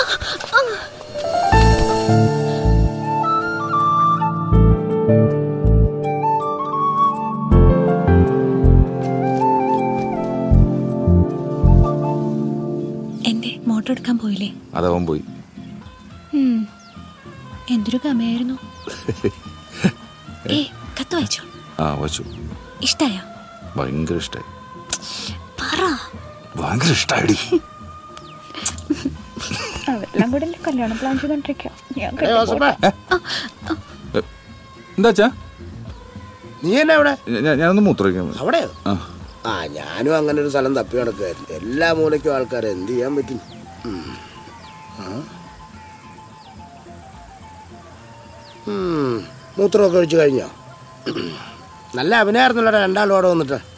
എന്തേ മോട്ടർ എടുക്കാൻ പോയില്ലേ അതവൻ പോയി ഉം. എന്തൊരു ഗമയായിരുന്നു ഏ കത്ത് വായിച്ചോ ആ വച്ചു ഇഷ്ടായ ഭയങ്കര ഇഷ്ടായി പറ ഭയങ്കര ഇഷ്ടായിടി അതെല്ലാം കൂടെ കല്യാണം പ്ലാൻ ചെയ്തോണ്ടിരിക്കാം ഞാൻ എന്താ വെച്ചാ നീ എന്നാ ഇവിടെ ഞാൻ- ഞാനൊന്ന് മൂത്രമൊഴിക്കാൻ അവിടെയോ ആ ആ ഞാനും അങ്ങനെ ഒരു സ്ഥലം തപ്പി നടക്കുമായിരുന്നു എല്ലാ മൂലയ്ക്കും ആൾക്കാരെ എന്ത് ചെയ്യാൻ പറ്റും ഉം. ആ? ഉം. മൂത്രമൊക്കെ ഒഴിച്ചു കഴിഞ്ഞോ നല്ല അഭിനയായിരുന്നല്ലോ രണ്ടാളും അവിടെ വന്നിട്ട്